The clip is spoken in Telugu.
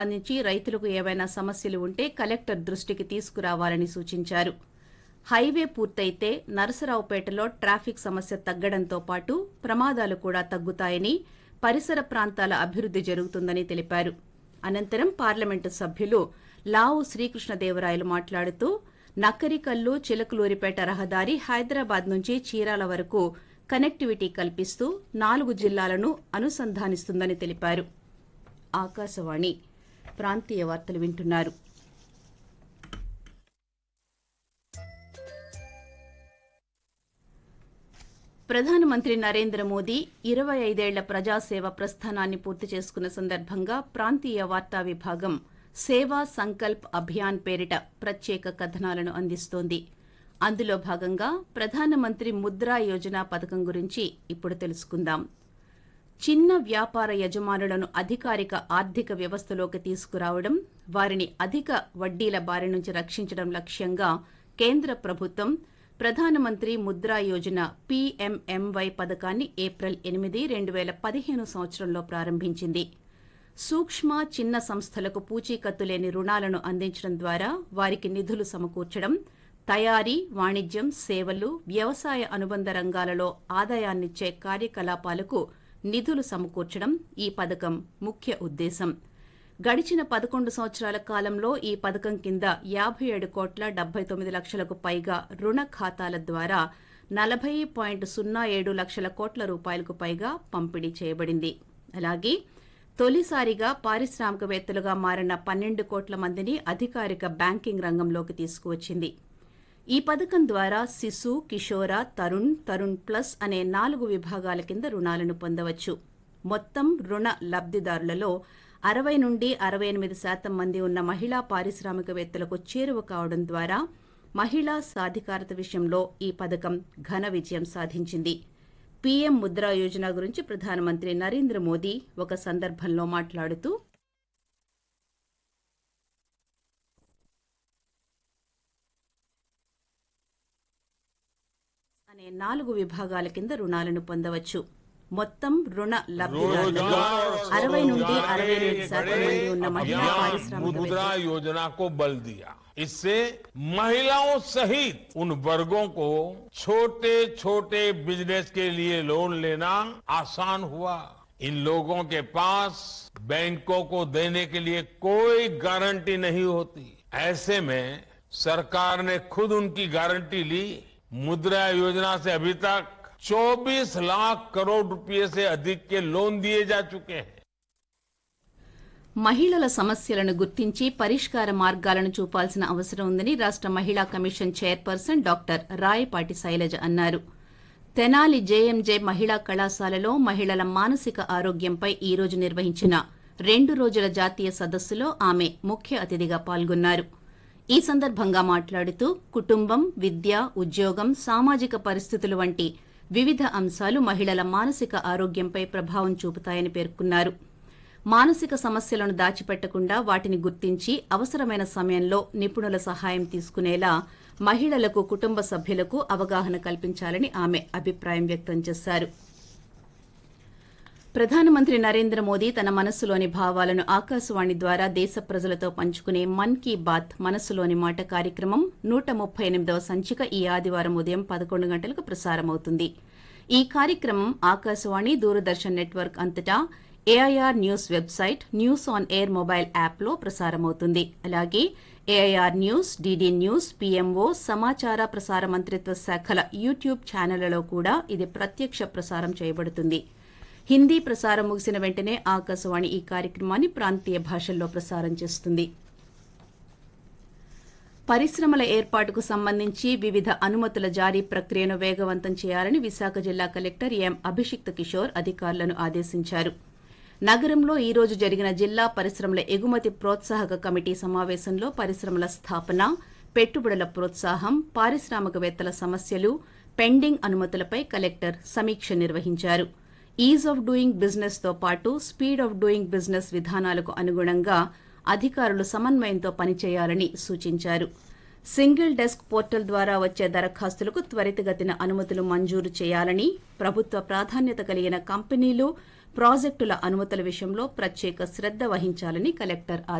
సంబంధించి రైతులకు ఏవైనా సమస్యలు ఉంటే కలెక్టర్ దృష్టికి తీసుకురావాలని సూచించారు హైవే పూర్తయితే నరసరావుపేటలో ట్రాఫిక్ సమస్య తగ్గడంతో పాటు ప్రమాదాలు కూడా తగ్గుతాయని పరిసర ప్రాంతాల అభివృద్ది జరుగుతుందని తెలిపారు అనంతరం పార్లమెంటు సభ్యులు లావు శ్రీకృష్ణదేవరాయలు మాట్లాడుతూ నక్కరికల్లు చిలకలూరిపేట రహదారి హైదరాబాద్ నుంచి చీరాల వరకు కనెక్టివిటీ కల్పిస్తూ నాలుగు జిల్లాలను అనుసంధానిస్తుందని తెలిపారు ఆకాశవాణి ప్రాంతీయ వార్తలు వింటున్నారు ప్రధానమంత్రి నరేంద్ర మోదీ ఇరవై ఐదేళ్ల ప్రజాసేవ ప్రస్థానాన్ని పూర్తి చేసుకున్న సందర్భంగా ప్రాంతీయ వార్తా విభాగం సేవా సంకల్ప్ అభియాన్ పేరిట ప్రత్యేక కథనాలను అందిస్తోంది అందులో భాగంగా ప్రధానమంత్రి ముద్రా యోజన పథకం గురించి ఇప్పుడు తెలుసుకుందాం చిన్న వ్యాపార యజమానులను అధికారిక ఆర్థిక వ్యవస్థలోకి తీసుకురావడం వారిని అధిక వడ్డీల బారి నుంచి రక్షించడం లక్ష్యంగా కేంద్ర ప్రభుత్వం ప్రధానమంత్రి ముద్రా యోజన పీఎంఎంవై పథకాన్ని ఏప్రిల్ ఎనిమిది రెండు వేల పదిహేను సంవత్సరంలో ప్రారంభించింది సూక్ష్మ చిన్న సంస్థలకు పూచీకత్తు లేని రుణాలను అందించడం ద్వారా వారికి నిధులు సమకూర్చడం తయారీ వాణిజ్యం సేవలు వ్యవసాయ అనుబంధ రంగాలలో ఆదాయాన్నిచ్చే కార్యకలాపాలకు నిధులు సమకూర్చడం ఈ పథకం ముఖ్య ఉద్దేశం గడిచిన పదకొండు సంవత్సరాల కాలంలో ఈ పథకం కింద యాభై ఏడు కోట్ల డెబ్బై తొమ్మిది లక్షలకు పైగా రుణ ఖాతాల ద్వారా నలభై పాయింట్ సున్నా ఏడు లక్షల కోట్ల రూపాయలకు పైగా పంపిణీ చేయబడింది అలాగే తొలిసారిగా పారిశ్రామికవేత్తలుగా మారిన పన్నెండు కోట్ల మందిని అధికారిక బ్యాంకింగ్ రంగంలోకి తీసుకువచ్చింది ఈ పథకం ద్వారా శిశు కిషోర తరుణ్ తరుణ్ ప్లస్ అనే నాలుగు విభాగాల కింద రుణాలను పొందవచ్చు మొత్తం రుణ లబ్దిదారులలో అరవై నుండి అరవై ఎనిమిది శాతం మంది ఉన్న మహిళా పారిశ్రామికవేత్తలకు చేరువ కావడం ద్వారా మహిళా సాధికారత విషయంలో ఈ పథకం ఘన విజయం సాధించింది పీఎం ముద్రా యోజన గురించి ప్రధానమంత్రి నరేంద్ర మోదీ ఒక సందర్భంలో మాట్లాడుతూ అనే నాలుగు విభాగాల కింద రుణాలను పొందవచ్చు మొత్తం రుణ లబ్దిదారులలో అరవై నుండి అరవై ఎనిమిది శాతం మంది ఉన్న మహిళా పారిశ్రామికవేత్తలు मुद्रा योजना को बल दिया इससे महिलाओं सहित उन वर्गों को छोटे छोटे बिजनेस के लिए लोन लेना आसान हुआ इन लोगों के पास बैंकों को देने के लिए कोई गारंटी नहीं होती ऐसे में सरकार ने खुद उनकी गारंटी ली मुद्रा योजना से अभी तक 24 लाख करोड़ रुपए से अधिक के लोन दिए जा चुके हैं మహిళల సమస్యలను గుర్తించి పరిష్కార మార్గాలను చూపాల్సిన అవసరం ఉందని రాష్ట మహిళా commission chairperson doctor Rayapati Sailaja అన్నారు తెనాలి జేఎంజే మహిళా కళాశాలలో మహిళల మానసిక ఆరోగ్యంపై ఈ రోజు నిర్వహించిన రెండు రోజుల జాతీయ సదస్సులో ఆమె ముఖ్య అతిథిగా పాల్గొన్నారు ఈ సందర్భంగా మాట్లాడుతూ కుటుంబం విద్య ఉద్యోగం సామాజిక పరిస్థితులు వంటి వివిధ అంశాలు మహిళల మానసిక ఆరోగ్యంపై ప్రభావం చూపుతాయని పేర్కొన్నారు మానసిక సమస్యలను దాచిపెట్టకుండా వాటిని గుర్తించి అవసరమైన సమయంలో నిపుణుల సహాయం తీసుకునేలా మహిళలకు కుటుంబ సభ్యులకు అవగాహన కల్పించాలని ఆమె అభిప్రాయం వ్యక్తం చేశారు ప్రధానమంత్రి నరేంద్ర మోదీ తన మనస్సులోని భావాలను ఆకాశవాణి ద్వారా దేశ ప్రజలతో పంచుకునే మన్ కీ బాత్ మనస్సులోని మాట కార్యక్రమం నూట ముప్పై ఎనిమిదవ సంచిక ఈ ఆదివారం ఉదయం పదకొండు గంటలకు ప్రసారమవుతుంది ఈ కార్యక్రమం ఆకాశవాణి దూరదర్శన్ నెట్వర్క్ అంతటా AIR news website news on air mobile యాప్లో ప్రసారమవుతుంది అలాగే AIR news DD news PMO సమాచార ప్రసార మంత్రిత్వ శాఖల యూట్యూబ్ ఛానళ్లలో కూడా ఇది ప్రత్యక్ష ప్రసారం చేయబడుతుంది హిందీ ప్రసారం ముగిసిన వెంటనే ఆకాశవాణి ఈ కార్యక్రమాన్ని ప్రాంతీయ భాషల్లో ప్రసారం చేస్తుంది పరిశ్రమల ఏర్పాటుకు సంబంధించి వివిధ అనుమతుల జారీ ప్రక్రియను వేగవంతం చేయాలని విశాఖ జిల్లా కలెక్టర్ ఎం అభిషిక్త్ కిషోర్ అధికారులను ఆదేశించారు నగరంలో ఈ రోజు జరిగిన జిల్లా పరిశ్రమల ఎగుమతి ప్రోత్సాహక కమిటీ సమావేశంలో పరిశ్రమల స్థాపన పెట్టుబడుల ప్రోత్సాహం పారిశ్రామికవేత్తల సమస్యలు పెండింగ్ అనుమతులపై కలెక్టర్ సమీక్ష నిర్వహించారు ఈజ్ ఆఫ్ డూయింగ్ బిజినెస్ తో పాటు స్పీడ్ ఆఫ్ డూయింగ్ బిజినెస్ విధానాలకు అనుగుణంగా అధికారులు సమన్వయంతో పనిచేయాలని సూచించారు సింగిల్ డెస్క్ పోర్టల్ ద్వారా వచ్చే దరఖాస్తులకు త్వరితగతిన అనుమతులు మంజూరు చేయాలని ప్రభుత్వ ప్రాధాన్యత కలిగిన కంపెనీలు ప్రాజెక్టుల అనుమతుల విషయంలో ప్రత్యేక శ్రద్ధ వహించాలని కలెక్టర్